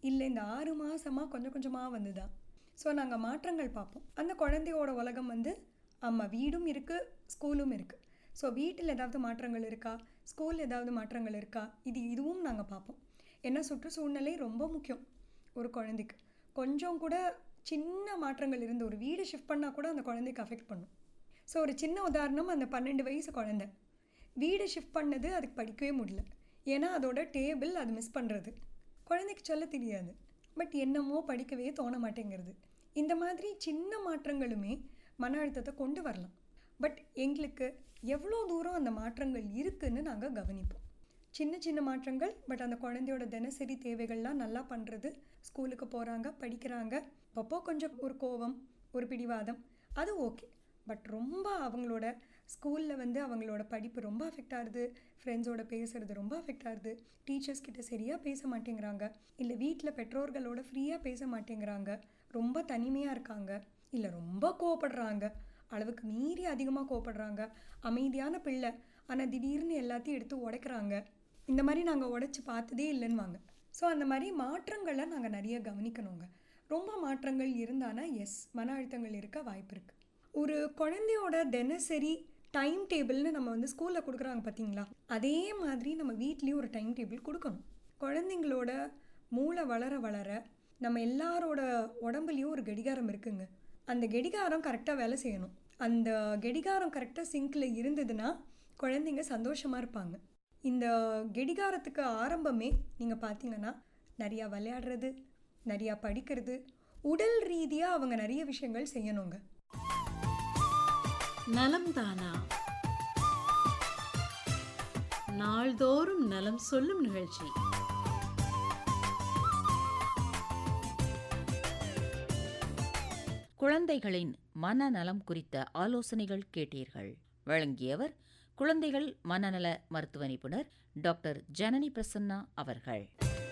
இல்லை இந்த ஆறு மாதமாக கொஞ்சம் கொஞ்சமாக வந்துதா ஸோ நாங்கள் மாற்றங்கள் பார்ப்போம் அந்த குழந்தையோட உலகம் வந்து ஆமாம் வீடும் இருக்குது ஸ்கூலும் இருக்குது ஸோ வீட்டில் ஏதாவது மாற்றங்கள் இருக்கா ஸ்கூல் ஏதாவது மாற்றங்கள் இருக்கா இது இதுவும் நாங்கள் பார்ப்போம் ஏன்னா சுற்றுச்சூழ்நிலை ரொம்ப முக்கியம் ஒரு குழந்தைக்கு கொஞ்சம் கூட சின்ன மாற்றங்கள் இருந்து ஒரு வீடு ஷிஃப்ட் பண்ணால் கூட அந்த குழந்தைக்கு அஃபெக்ட் பண்ணும் ஸோ ஒரு சின்ன உதாரணம் அந்த பன்னெண்டு வயசு குழந்தை வீடு ஷிஃப்ட் பண்ணது அதுக்கு படிக்கவே முடியல ஏன்னா அதோட டேபிள் அது மிஸ் பண்ணுறது குழந்தைக்கு சொல்ல தெரியாது பட் என்னமோ படிக்கவே தோண மாட்டேங்கிறது இந்த மாதிரி சின்ன மாற்றங்களுமே மன அழுத்தத்தை கொண்டு வரலாம் பட் எங்களுக்கு எவ்வளோ தூரம் அந்த மாற்றங்கள் இருக்குன்னு நாங்கள் கவனிப்போம் சின்ன சின்ன மாற்றங்கள் பட் அந்த குழந்தையோட தினசரி தேவைகள்லாம் நல்லா பண்ணுறது ஸ்கூலுக்கு போகிறாங்க படிக்கிறாங்க அப்பப்போ கொஞ்சம் ஒரு கோவம் ஒரு பிடிவாதம் அது ஓகே பட் ரொம்ப அவங்களோட ஸ்கூலில் வந்து அவங்களோட படிப்பு ரொம்ப அஃபெக்ட் ஆகுது ஃப்ரெண்ட்ஸோட பேசுகிறது ரொம்ப அஃபெக்ட் ஆகுது டீச்சர்ஸ் கிட்ட சரியாக பேச மாட்டேங்கிறாங்க இல்லை வீட்டில் பெற்றோர்களோட ஃப்ரீயாக பேச மாட்டேங்கிறாங்க ரொம்ப தனிமையாக இருக்காங்க இல்லை ரொம்ப கோவப்படுறாங்க அளவுக்கு மீறி அதிகமாக கோவப்படுறாங்க அமைதியான பிள்ளை ஆனால் திடீர்னு எல்லாத்தையும் எடுத்து உடைக்கிறாங்க இந்த மாதிரி நாங்கள் உடைச்சி பார்த்ததே இல்லைன்னுவாங்க ஸோ அந்த மாதிரி மாற்றங்களை நாங்கள் நிறைய கவனிக்கணுங்க ரொம்ப மாற்றங்கள் இருந்தானா எஸ் மன அழுத்தங்கள் இருக்க வாய்ப்பு இருக்குது ஒரு குழந்தையோட தினசரி டைம் டேபிள்னு நம்ம வந்து ஸ்கூலில் கொடுக்குறாங்க பார்த்தீங்களா அதே மாதிரி நம்ம வீட்லேயும் ஒரு டைம் டேபிள் கொடுக்கணும் குழந்தைங்களோட மூளை வளர வளர நம்ம எல்லாரோட உடம்புலையும் ஒரு கடிகாரம் இருக்குங்க அந்த கடிகாரம் கரெக்டாக வேலை செய்யணும் அந்த கடிகாரம் கரெக்டாக சிங்கில் இருந்ததுன்னா குழந்தைங்க சந்தோஷமாக இருப்பாங்க இந்த கடிகாரத்துக்கு ஆரம்பமே நீங்கள் பார்த்தீங்கன்னா நிறையா விளையாடுறது நிறையா படிக்கிறது உடல் ரீதியாக அவங்க நிறைய விஷயங்கள் செய்யணுங்க நலம் தானா நாள்தோறும் நலம் சொல்லும் நிகழ்ச்சி குழந்தைகளின் மனநலம் குறித்த ஆலோசனைகள் கேட்டீர்கள் வழங்கியவர் குழந்தைகள் மனநல மருத்துவ நிபுணர் டாக்டர் ஜனனி பிரசன்னா அவர்கள்